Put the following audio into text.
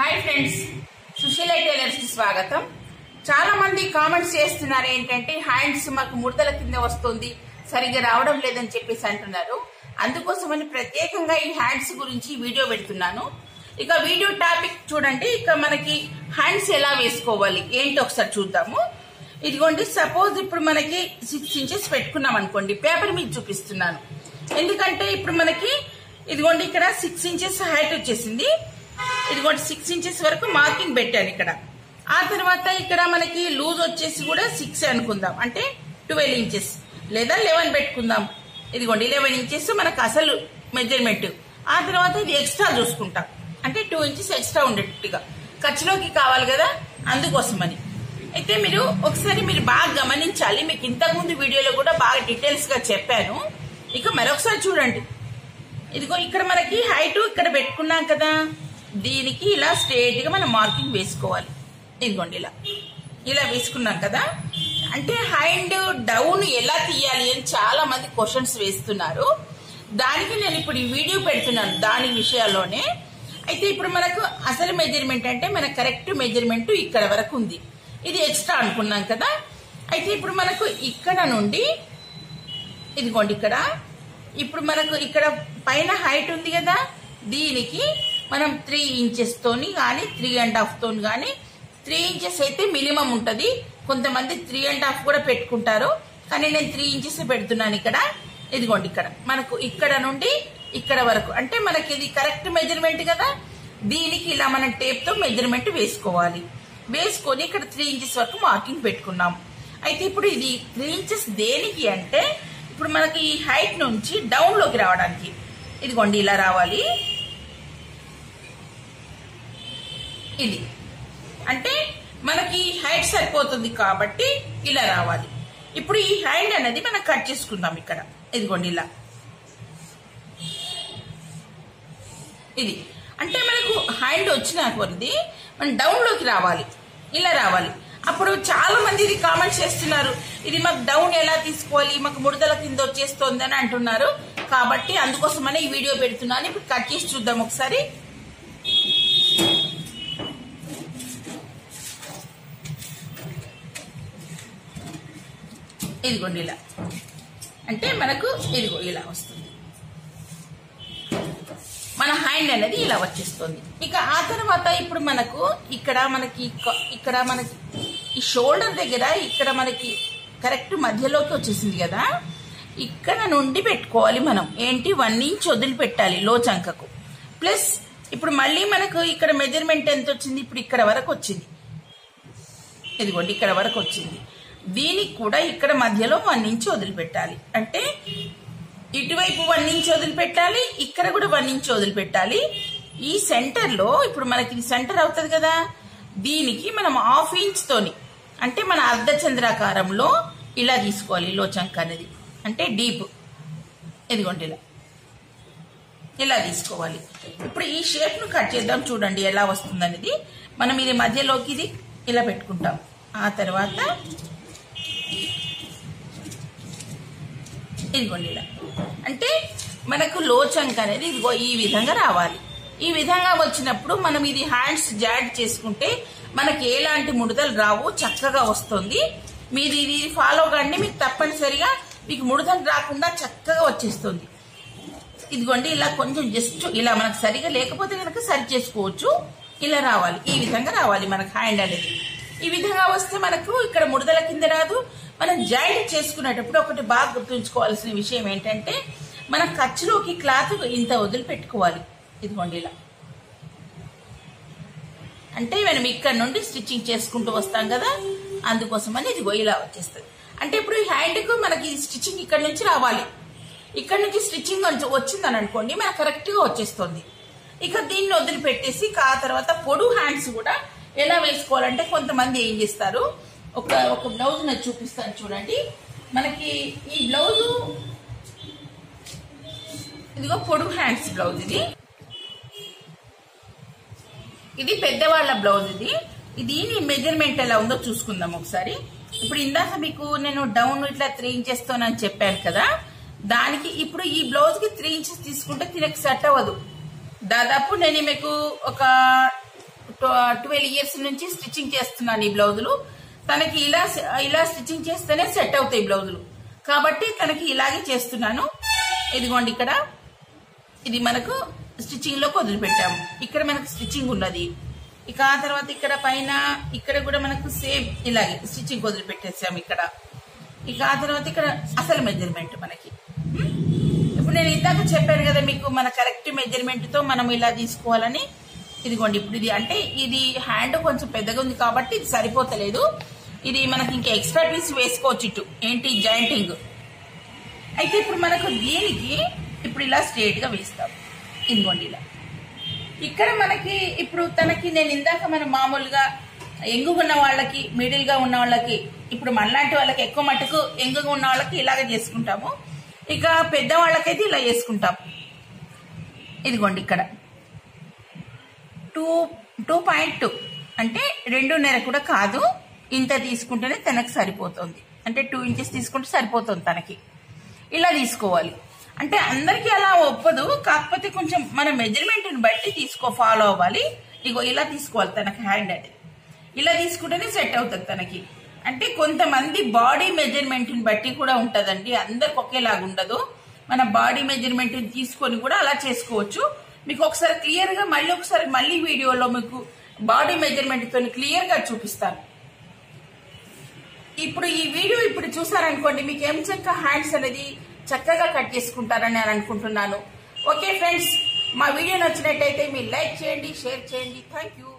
Hi friends Susheela tailors కి స్వాగతం చాలా మంది కామెంట్స్ చేస్తున్నారు ఏంటంటే హ్యాండ్స్ మాకు ముడతల కింద వస్తుంది సరిగ్గా రావడం లేదని చెప్పేసి అంటున్నారు అందుకోసమని ప్రత్యేకంగా ఈ హ్యాండ్స్ గురించి వీడియో పెడుతున్నాను ఇక వీడియో టాపిక్ చూడండి ఇక మనకి హ్యాండ్స్ ఎలా వేసుకోవాలి ఏంటి ఒకసారి చూద్దాము ఇదిగోండి సపోజ్ ఇప్పుడు మనకి సిక్స్ ఇంచెస్ పెట్టుకున్నాం అనుకోండి పేపర్ మీద చూపిస్తున్నాను ఎందుకంటే ఇప్పుడు మనకి ఇదిగోండి ఇక్కడ సిక్స్ ఇంచెస్ హైట్ వచ్చేసింది ఇదిగోండి సిక్స్ ఇంచెస్ వరకు మార్కింగ్ పెట్టాను ఇక్కడ ఆ తర్వాత ఇక్కడ మనకి లూజ్ వచ్చేసి కూడా సిక్స్ అనుకుందాం అంటే ట్వెల్వ్ ఇంచెస్ లేదా లెవెన్ పెట్టుకుందాం ఇదిగోండి లెవెన్ ఇంచెస్ మనకు అసలు మెజర్మెంట్ ఆ తర్వాత ఇది ఎక్స్ట్రా చూసుకుంటాం అంటే టూ ఇంచెస్ ఎక్స్ట్రా ఉండేట్టుగా ఖర్చులోకి కావాలి కదా అందుకోసమని అయితే మీరు ఒకసారి మీరు బాగా గమనించాలి మీకు ఇంతకు ముందు వీడియోలో కూడా బాగా డీటెయిల్స్ గా చెప్పాను ఇక మరొకసారి చూడండి ఇదిగో ఇక్కడ మనకి హైట్ ఇక్కడ పెట్టుకున్నాం కదా దీనికి ఇలా స్ట్రేట్ గా మనం మార్కింగ్ వేసుకోవాలి ఇదిగోండి ఇలా ఇలా వేసుకున్నాం కదా అంటే హ్యాండ్ డౌన్ ఎలా తీయాలి అని చాలా మంది క్వశ్చన్స్ వేస్తున్నారు దానికి నేను ఇప్పుడు ఈ వీడియో పెడుతున్నాను దాని విషయాల్లోనే అయితే ఇప్పుడు మనకు అసలు మెజర్మెంట్ అంటే మన కరెక్ట్ మెజర్మెంట్ ఇక్కడ వరకు ఉంది ఇది ఎక్స్ట్రా అనుకున్నాం కదా అయితే ఇప్పుడు మనకు ఇక్కడ నుండి ఇదిగోండి ఇక్కడ ఇప్పుడు మనకు ఇక్కడ పైన హైట్ ఉంది కదా దీనికి మనం త్రీ ఇంచెస్ తోని కానీ త్రీ అండ్ హాఫ్ తోని కానీ త్రీ ఇంచెస్ అయితే మినిమం ఉంటుంది కొంతమంది త్రీ అండ్ హాఫ్ కూడా పెట్టుకుంటారు కానీ నేను త్రీ ఇంచెస్ పెడుతున్నాను ఇక్కడ ఇదిగోండి ఇక్కడ మనకు ఇక్కడ నుండి ఇక్కడ వరకు అంటే మనకి ఇది కరెక్ట్ మెజర్మెంట్ కదా దీనికి ఇలా మనం టేప్ తో మెజర్మెంట్ వేసుకోవాలి వేసుకొని ఇక్కడ త్రీ ఇంచెస్ వరకు మార్కింగ్ పెట్టుకున్నాం అయితే ఇప్పుడు ఇది త్రీ ఇంచెస్ దేనికి అంటే ఇప్పుడు మనకి ఈ హైట్ నుంచి డౌన్ లోకి రావడానికి ఇదిగోండి ఇలా రావాలి ఇది అంటే మనకి హైట్ సరిపోతుంది కాబట్టి ఇలా రావాలి ఇప్పుడు ఈ హ్యాండ్ అనేది మనం కట్ చేసుకుందాం ఇక్కడ ఇదిగోండి ఇలా ఇది అంటే మనకు హ్యాండ్ వచ్చిన కొద్ది మనం డౌన్ లోకి రావాలి ఇలా రావాలి అప్పుడు చాలా మంది ఇది కామెంట్స్ చేస్తున్నారు ఇది మాకు డౌన్ ఎలా తీసుకోవాలి మాకు ముడతల కింద వచ్చేస్తోంది అని అంటున్నారు కాబట్టి అందుకోసమనే ఈ వీడియో పెడుతున్నాను ఇప్పుడు కట్ చేసి చూద్దాం ఒకసారి ఇదిగోండి ఇలా అంటే మనకు ఇదిగో ఇలా వస్తుంది మన హ్యాండ్ అనేది ఇలా వచ్చేస్తుంది ఇక ఆ తర్వాత ఇప్పుడు మనకు ఇక్కడ మనకి క- ఇక్కడ మనకి ఈ షోల్డర్ దగ్గర ఇక్కడ మనకి కరెక్ట్ మధ్యలోకి వచ్చేసింది కదా ఇక్కడ నుండి పెట్టుకోవాలి మనం ఏంటి వన్ ఇంచ్ వదిలిపెట్టాలి లో చంకకు ప్లస్ ఇప్పుడు మళ్ళీ మనకు ఇక్కడ మెజర్మెంట్ ఎంత వచ్చింది ఇప్పుడు ఇక్కడ వరకు వచ్చింది ఇదిగోండి ఇక్కడ వరకు వచ్చింది దీనికి కూడా ఇక్కడ మధ్యలో వన్ ఇంచ్ వదిలిపెట్టాలి అంటే ఇటువైపు వన్ ఇంచ్ వదిలిపెట్టాలి ఇక్కడ కూడా వన్ ఇంచ్ వదిలిపెట్టాలి ఈ సెంటర్ లో ఇప్పుడు మనకి ఇది సెంటర్ అవుతుంది కదా దీనికి మనం హాఫ్ ఇంచ్ తోని అంటే మన అర్ధ చంద్రాకారంలో ఇలా తీసుకోవాలి లోచంక్ అనేది అంటే డీప్ ఇదిగోండి ఇలా ఇలా తీసుకోవాలి ఇప్పుడు ఈ షేప్ ను కట్ చేద్దాం చూడండి ఎలా వస్తుంది అనేది మనం ఇది మధ్యలోకి ఇది ఇలా పెట్టుకుంటాం ఆ తర్వాత ఇదిగోండి ఇలా అంటే మనకు లోచంక్ అనేది ఇదిగో ఈ విధంగా రావాలి ఈ విధంగా వచ్చినప్పుడు మనం ఇది హ్యాండ్స్ జాడ్ చేసుకుంటే మనకి ఎలాంటి ముడతలు రావు చక్కగా వస్తుంది మీరు ఇది ఫాలో కండి మీకు తప్పనిసరిగా మీకు ముడతలు రాకుండా చక్కగా వచ్చేస్తుంది ఇదిగోండి ఇలా కొంచెం జస్ట్ ఇలా మనకు సరిగా లేకపోతే కనుక సరి చేసుకోవచ్చు ఇలా రావాలి ఈ విధంగా రావాలి మనకు హ్యాండ్ అనేది ఈ విధంగా వస్తే మనకు ఇక్కడ ముడతల కింద రాదు మనం జాయింట్ చేసుకునేటప్పుడు ఒకటి బాగా గుర్తుంచుకోవాల్సిన విషయం ఏంటంటే మన ఖర్చులోకి క్లాత్ ఇంత వదిలిపెట్టుకోవాలి ఇదిగోండి ఇలా అంటే మనం ఇక్కడ నుండి స్టిచ్చింగ్ చేసుకుంటూ వస్తాం కదా అందుకోసమని ఇది ఇలా వచ్చేస్తుంది అంటే ఇప్పుడు ఈ హ్యాండ్కు మనకి స్టిచ్చింగ్ ఇక్కడ నుంచి రావాలి ఇక్కడ నుంచి స్టిచ్చింగ్ కొంచెం వచ్చిందని అనుకోండి మనకు కరెక్ట్ గా వచ్చేస్తుంది ఇక దీన్ని వదిలిపెట్టేసి ఇక ఆ తర్వాత పొడు హ్యాండ్స్ కూడా ఎలా వేసుకోవాలంటే కొంతమంది ఏం చేస్తారు ఒక ఒక బ్లౌజ్ నేను చూపిస్తాను చూడండి మనకి ఈ బ్లౌజు ఇదిగో పొడుగు హ్యాండ్స్ బ్లౌజ్ ఇది ఇది పెద్దవాళ్ళ బ్లౌజ్ ఇది దీని మెజర్మెంట్ ఎలా ఉందో చూసుకుందాం ఒకసారి ఇప్పుడు ఇందాక మీకు నేను డౌన్ ఇట్లా త్రీ ఇంచెస్ తోనని చెప్పాను కదా దానికి ఇప్పుడు ఈ బ్లౌజ్ కి త్రీ ఇంచెస్ తీసుకుంటే తినకి సెట్ అవ్వదు దాదాపు నేను మీకు ఒక ట్వెల్వ్ ఇయర్స్ నుంచి స్టిచ్చింగ్ చేస్తున్నాను ఈ బ్లౌజులు తనకి ఇలా ఇలా స్టిచ్చింగ్ చేస్తేనే సెట్ అవుతాయి బ్లౌజులు కాబట్టి తనకి ఇలాగే చేస్తున్నాను ఇదిగోండి ఇక్కడ ఇది మనకు స్టిచ్చింగ్ లో వదిలిపెట్టాము ఇక్కడ మనకు స్టిచ్చింగ్ ఉన్నది ఇక ఆ తర్వాత ఇక్కడ పైన ఇక్కడ కూడా మనకు సేమ్ ఇలాగే స్టిచ్చింగ్ వదిలిపెట్టేసాము ఇక్కడ ఇక ఆ తర్వాత ఇక్కడ అసలు మెజర్మెంట్ మనకి ఉం? ఇప్పుడు నేను ఇందాక చెప్పాను కదా మీకు మన కరెక్ట్ మెజర్మెంట్ తో మనం ఇలా తీసుకోవాలని ఇదిగోండి ఇప్పుడు ఇది అంటే ఇది హ్యాండ్ కొంచెం పెద్దగా ఉంది కాబట్టి ఇది సరిపోతలేదు ఇది మనకి ఇంకా ఎక్స్ట్రా పీస్ వేసుకోవచ్చు ఇటు ఏంటి జాయింటింగ్ అయితే ఇప్పుడు మనకు దీనికి ఇప్పుడు ఇలా స్ట్రేట్ గా వేస్తాం ఇదిగోండి ఇలా ఇక్కడ మనకి ఇప్పుడు తనకి నేను ఇందాక మనం మామూలుగా ఎంగుగా ఉన్న వాళ్ళకి మిడిల్ గా ఉన్న వాళ్ళకి ఇప్పుడు మనలాంటి వాళ్ళకి ఎక్కువ మటుకు ఎంగుగా ఉన్న వాళ్ళకి ఇలాగే చేసుకుంటాము ఇక పెద్ద వాళ్ళకైతే ఇలా చేసుకుంటాం ఇదిగోండి ఇక్కడ టూ టూ పాయింట్ టూ అంటే రెండున్నర కూడా కాదు ఇంత తీసుకుంటేనే తనకు సరిపోతుంది అంటే టూ ఇంచెస్ తీసుకుంటే సరిపోతుంది తనకి ఇలా తీసుకోవాలి అంటే అందరికీ అలా ఒప్పదు కాకపోతే కొంచెం మన మెజర్మెంట్ని బట్టి తీసుకో ఫాలో అవ్వాలి ఇగో ఇలా తీసుకోవాలి తనకి హ్యాండ్ అనేది ఇలా తీసుకుంటేనే సెట్ అవుతుంది తనకి అంటే కొంతమంది బాడీ మెజర్మెంట్ని బట్టి కూడా ఉంటదండి అందరికి ఒకేలాగా ఉండదు మన బాడీ మెజర్మెంట్ తీసుకొని కూడా అలా చేసుకోవచ్చు మీకు ఒకసారి క్లియర్ గా మళ్ళీ ఒకసారి మళ్ళీ వీడియోలో మీకు బాడీ మెజర్మెంట్ తో క్లియర్ గా చూపిస్తాను ఇప్పుడు ఈ వీడియో ఇప్పుడు చూసారనుకోండి మీకు ఏం చక్క హ్యాండ్స్ అనేది చక్కగా కట్ చేసుకుంటారని నేను అనుకుంటున్నాను ఓకే ఫ్రెండ్స్ మా వీడియో నచ్చినట్టయితే మీరు లైక్ చేయండి షేర్ చేయండి థ్యాంక్ యూ